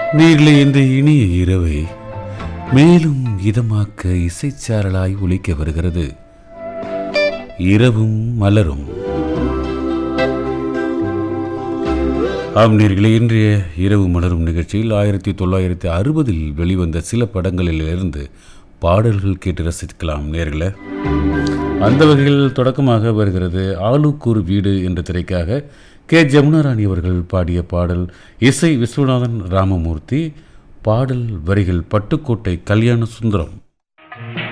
நீர்களே இந்த இனிய இரவை மேலும் இதமாக்க இசைச்சாரலாய் ஒலிக்க வருகிறது இரவும் மலரும் ஆம் நேர்களே இன்றைய இரவு மலரும் நிகழ்ச்சியில் ஆயிரத்தி தொள்ளாயிரத்தி அறுபதில் வெளிவந்த சில படங்களிலிருந்து பாடல்கள் கேட்டு ரசிக்கலாம் நேர்களே அந்த வகையில் தொடக்கமாக வருகிறது ஆலூக்கூர் வீடு என்ற திரைக்காக கே ஜமுனாராணி அவர்கள் பாடிய பாடல் இசை விஸ்வநாதன் ராமமூர்த்தி பாடல் வரிகள் பட்டுக்கோட்டை கல்யாண சுந்தரம்